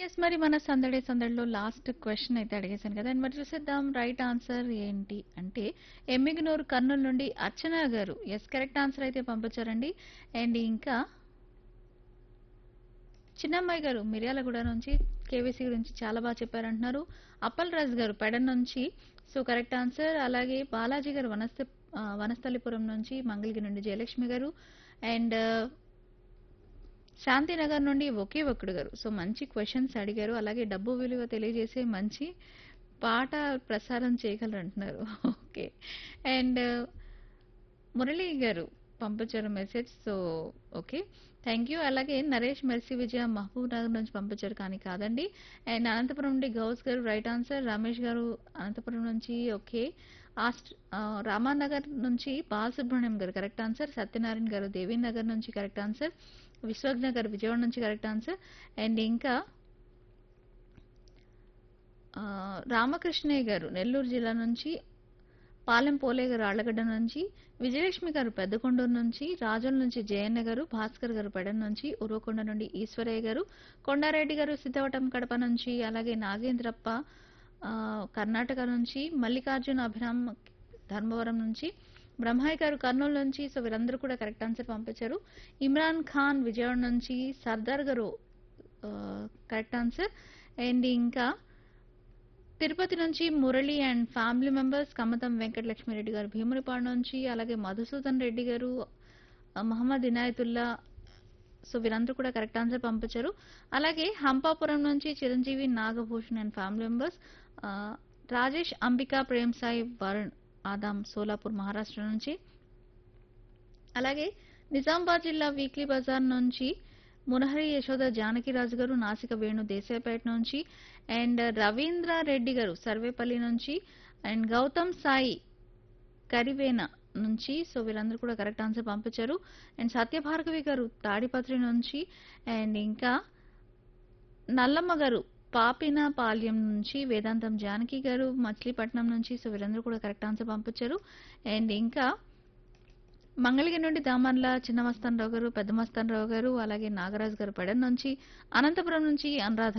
yes మరి మన సందడి సందడిలో లాస్ట్ క్వశ్చన్ అయితే అడిగేశాను కదా అండ్ మరి చూసేద్దాం రైట్ ఆన్సర్ ఏంటి అంటే ఎమ్మిగనూరు కర్నూలు నుండి అర్చన గారు ఎస్ కరెక్ట్ ఆన్సర్ అయితే పంపించారండి అండ్ ఇంకా చిన్నమ్మాయి గారు మిర్యాలగూడ నుంచి కేవీసీ గురించి చాలా బాగా చెప్పారంటున్నారు అప్పల్ రాజు గారు పెడన్ నుంచి సో కరెక్ట్ ఆన్సర్ అలాగే బాలాజీ గారు వనస్థ ఆ, వనస్థలిపురం నుంచి మంగళగిరి నుండి జయలక్ష్మి గారు అండ్ శాంతినగర్ నుండి ఒకే ఒక్కడు గారు సో మంచి క్వశ్చన్స్ అడిగారు అలాగే డబ్బు విలువ తెలియజేసే మంచి పాట ప్రసారం చేయగలరు అంటున్నారు ఓకే అండ్ మురళి గారు పంపించారు message so okay thank you అలాగే నరేష్ మెర్సీ విజయ మహబూబ్ నగర్ నుంచి పంపించారు కానీ కాదండి అండ్ అనంతపురం నుండి గౌస్ గారు రైట్ ఆన్సర్ రమేష్ గారు అనంతపురం నుంచి ఓకే ఆస్ట్ ఆ, రామానగర్ నుంచి బాలసుబ్రహ్మణ్యం గారు కరెక్ట్ ఆన్సర్ సత్యనారాయణ గారు దేవీనగర్ నుంచి కరెక్ట్ ఆన్సర్ విశ్వజ్ఞ గారు విజయవాడ నుంచి కరెక్ట్ ఆన్సర్ అండ్ ఇంకా ఆ, రామకృష్ణయ్య గారు నెల్లూరు జిల్లా నుంచి పాలెం పోలే గారు ఆళ్లగడ్డ నుంచి విజయలక్ష్మి గారు పెద్దకొండూరు నుంచి రాజుల నుంచి జయన్న గారు భాస్కర్ గారు పెడన్ నుంచి ఉరవకొండ నుండి ఈశ్వరయ్య గారు కొండారెడ్డి గారు సిద్ధవటం కడప నుంచి అలాగే నాగేంద్రప్ప ఆ, కర్ణాటక నుంచి మల్లికార్జున అభిరామ్ ధర్మవరం నుంచి బ్రహ్మాయి గారు కర్నూలు నుంచి సో వీరందరూ కూడా కరెక్ట్ ఆన్సర్ పంపించారు ఇమ్రాన్ ఖాన్ విజయవాడ నుంచి సర్దార్ గారు ఆ, కరెక్ట్ ఆన్సర్ అండ్ ఇంకా తిరుపతి నుంచి Murali and family members Kammatam Venkatalakshmireddy garu Bheemunipadu నుంచి అలాగే మధుసూదన్ రెడ్డి గారు ఆ, మహమ్మద్ ఇనాయతుల్లా సో వీరందరూ కూడా కరెక్ట్ ఆన్సర్ పంపించారు అలాగే హంపాపురం నుంచి Chiranjeevi Nagabhushan and family members ఆ, రాజేష్ అంబికా ప్రేమ్ సాయి వరుణ్ ఆదాం సోలాపూర్ మహారాష్ట్ర నుంచి అలాగే నిజామాబాద్ జిల్లా వీక్లీ బజార్ నుంచి మునహరి యశోద జానకిరాజు గారు నాసిక వేణు దేశాయపేట నుంచి అండ్ రవీంద్ర రెడ్డి గారు సర్వేపల్లి నుంచి అండ్ గౌతమ్ సాయి కరివేన నుంచి సో వీరందరూ కూడా కరెక్ట్ ఆన్సర్ పంపించారు అండ్ సత్యభార్గవి గారు తాడిపత్రి నుంచి అండ్ ఇంకా నల్లమ్మ గారు పాపినాపాల్యం నుంచి వేదాంతం జానకి గారు మచిలీపట్నం నుంచి సో వీరందరూ కూడా కరెక్ట్ ఆన్సర్ పంపించారు అండ్ ఇంకా మంగళగిరి నుండి దామర్ల చిన్న మస్తాన్ రావు గారు పెద్ద మస్తాన్ రావు గారు అలాగే నాగరాజు గారు పెడన్ నుంచి అనంతపురం నుంచి అనురాధ